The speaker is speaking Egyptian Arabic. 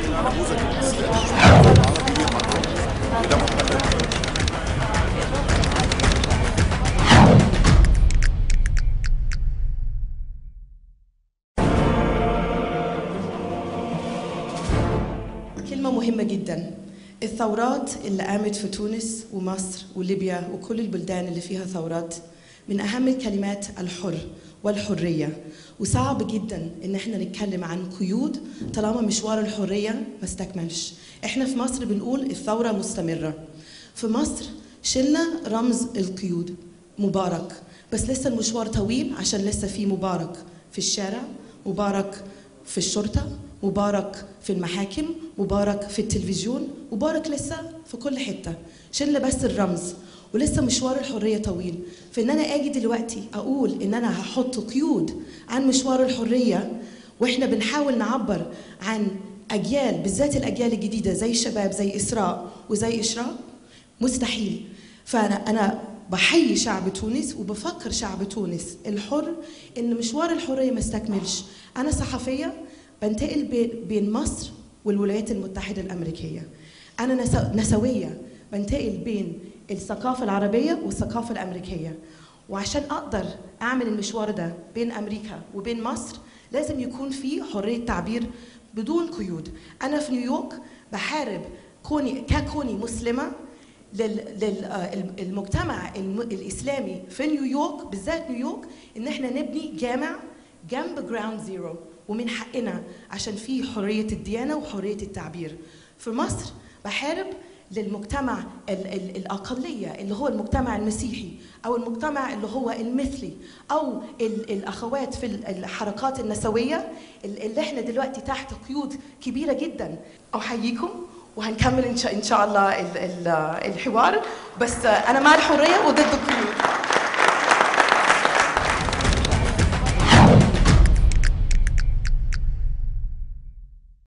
النموذج الاسلامي في العالم العربي للمرأة وده مهم كلمة مهمة جدا الثورات اللي قامت في تونس ومصر وليبيا وكل البلدان اللي فيها ثورات من أهم الكلمات الحر والحرية وصعب جدا إن احنا نتكلم عن قيود طالما مشوار الحرية ما استكملش احنا في مصر بنقول الثورة مستمرة في مصر شلنا رمز القيود مبارك بس لسه المشوار طويل عشان لسه في مبارك في الشارع مبارك في الشرطة مبارك في المحاكم مبارك في التلفزيون مبارك لسه في كل حتة شلنا بس الرمز ولسه مشوار الحرية طويل فإن أنا أجي دلوقتي أقول إن أنا هحط قيود عن مشوار الحرية وإحنا بنحاول نعبر عن أجيال بالذات الأجيال الجديدة زي الشباب زي إسراء وزي إشراق مستحيل فأنا أنا بحيي شعب تونس وبفكر شعب تونس الحر إن مشوار الحرية ما استكملش أنا صحفية بنتقل بين- بين مصر والولايات المتحدة الأمريكية أنا نسو- نسوية بنتقل بين الثقافة العربية والثقافة الأمريكية وعشان أقدر أعمل المشوار ده بين أمريكا وبين مصر لازم يكون في حرية تعبير بدون قيود أنا في نيويورك بحارب كوني ككوني مسلمة للمجتمع الإسلامي في نيويورك بالذات نيويورك إن احنا نبني جامع جنب جراوند زيرو ومن حقنا عشان في حرية الديانة وحرية التعبير في مصر بحارب للمجتمع ال ال الأقلية اللي هو المجتمع المسيحي أو المجتمع اللي هو المثلي أو ال الأخوات في ال- الحركات النسوية ال- اللي احنا دلوقتي تحت قيود كبيرة جدا أحييكم وهنكمل إن شاء, إن شاء الله ال ال الحوار بس أنا مع الحرية وضد القيود